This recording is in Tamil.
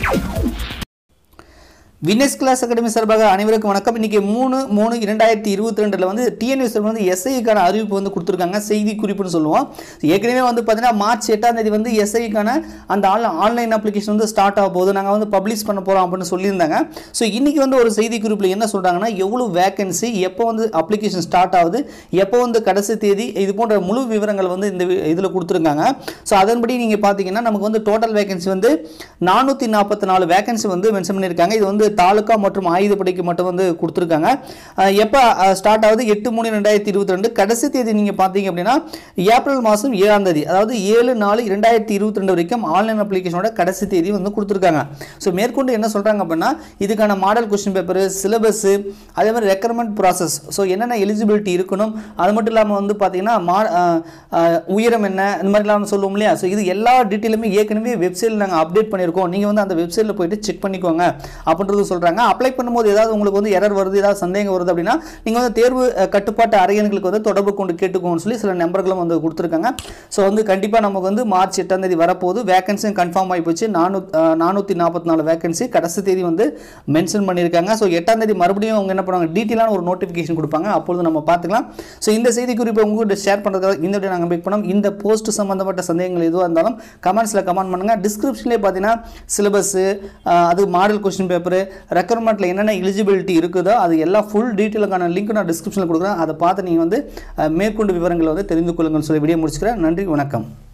வினஸ் கிளாஸ் அகாடமி சார்பாக அனைவருக்கும் வணக்கம் இன்னைக்கு மூணு மூணு இரண்டாயிரத்தி இருபத்தி ரெண்டில் வந்து டிஎன்யூஎஸ் வந்து எஸ்ஐக்கான அறிவிப்பு வந்து கொடுத்துருக்காங்க செய்தி குறிப்புன்னு சொல்லுவோம் ஏற்கனவே வந்து பார்த்தீங்கன்னா மார்ச் எட்டாம் தேதி வந்து எஸ்ஐக்கான அந்த ஆன் ஆன்லைன் அப்ளிகேஷன் வந்து ஸ்டார்ட் ஆக போகுது நாங்கள் வந்து பப்ளிஷ் பண்ண போகிறோம் அப்படின்னு சொல்லியிருந்தாங்க ஸோ இன்னைக்கு வந்து ஒரு செய்தி குறிப்பில் என்ன சொல்கிறாங்கன்னா எவ்வளோ வேகன்சி எப்போ வந்து அப்ளிகேஷன் ஸ்டார்ட் ஆகுது எப்போ வந்து கடைசி தேதி இது போன்ற முழு விவரங்கள் வந்து இந்த இதில் கொடுத்துருக்காங்க ஸோ அதன்படி நீங்கள் பார்த்தீங்கன்னா நமக்கு வந்து டோட்டல் வேகன்சி வந்து நானூற்றி நாற்பத்தி நாலு வேகன்சி வந்து மென்ஷன் பண்ணியிருக்காங்க இது வந்து தாலுக்கா மற்றும் ஆயுதப்படைக்கு மட்டும் வந்து கொடுத்துருக்காங்க அஹ் எப்போ ஸ்டார்ட் ஆகுது எட்டு மூணு ரெண்டாயிரத்தி இருபத்தி ரெண்டு கடைசி தேதி நீங்கள் பார்த்தீங்க அப்படின்னா ஏப்ரல் மாதம் ஏழாம் தேதி அதாவது ஏழு நாலு இரண்டாயிரத்தி இருபத்தி ரெண்டு வரைக்கும் ஆன்லைன் அப்ளிகேஷனோட கடைசி தேதி வந்து கொடுத்துருக்காங்க ஸோ மேற்கொண்டு என்ன சொல்கிறாங்க அப்படின்னா இதுக்கான மாடல் கொஸ்டின் பேப்பர் சிலபஸ் அதே மாதிரி ரெக்கமெண்ட் ப்ராசஸ் ஸோ என்னென்ன எலிஜிபிலிட்டி இருக்கணும் அது மட்டும் இல்லாமல் வந்து பார்த்தீங்கன்னா மா அஹ், அஹ், உயரம் என்ன இந்த மாதிரிலாம் சொல்லுவோம் இல்லையா ஸோ இது எல்லா டீட்டெயிலுமே ஏற்கனவே வெப்சைட்டில் நாங்கள் அப்டேட் பண்ணியிருக்கோம் நீங்கள் வந்து அந்த வெப்சைட்டில் போயிட்டு செக் பண்ணிக்கோங்க அப்படின்றது சொல்கிறாங்க அப்ளை பண்ணும்போது ஏதாவது உங்களுக்கு வந்து எரர் வருது ஏதாவது சந்தேகம் வருது அப்படின்னா நீங்கள் வந்து தேர்வு அஹ், கட்டுப்பாட்டு அறையன்களுக்கு வந்து தொடர்பு கொண்டு கேட்டுக்கோன்னு சொல்லி சில நம்பர்களும் வந்து கொடுத்துருக்காங்க ஸோ வந்து கண்டிப்பாக நமக்கு வந்து மார்ச் எட்டாம் தேதி வரப்போகுது வேகன்சியும் கன்ஃபார்ம் ஆகி போச்சு நானூ நானூற்றி நாற்பத்தி நாலு வேகன்சி கடைசி தேதி வந்து மென்ஷன் பண்ணியிருக்காங்க ஸோ எட்டாம் தேதி மறுபடியும் அவங்க என்ன பண்ணுவாங்க டீட்டெயிலான ஒரு நோட்டிஃபிகேஷன் கொடுப்பாங்க அப்பொழுது நம்ம பார்த்துக்கலாம் ஸோ இந்த செய்தி குறிப்பை உங்கள்கிட்ட ஷேர் பண்ணுறதுக்காக இந்த வீடியோ நாங்கள் மேக் பண்ணோம் இந்த போஸ்ட் சம்மந்தப்பட்ட சந்தேகங்கள் எதுவாக இருந்தாலும் கமெண்ட்ஸில் கமெண்ட் பண்ணுங்கள் டிஸ்கிரிப்ஷன்லேயே பார்த்தீங்கன்னா சிலபஸ்ஸு அது மாடல் கொஸ்டின் பேப்பரு ரெக்குவயர்மெண்ட்டில் என்னென்ன எலிஜிபிலிட்டி இருக்குதோ அது எல்லா ஃபுல் டீட்டெயிலுக்கான லிங்க் நான் டிஸ்கிரிப்ஷனில் கொடுக்குறேன் அதை பார்த்து நீங்கள் வந்து அஹ், மேற்கொண்டு விவரங்களை வந்து தெரிந்து கொள்ளுங்கன்னு சொல்லி வீடியோ முடிச்சுக்கிறேன் நன்றி வணக்கம்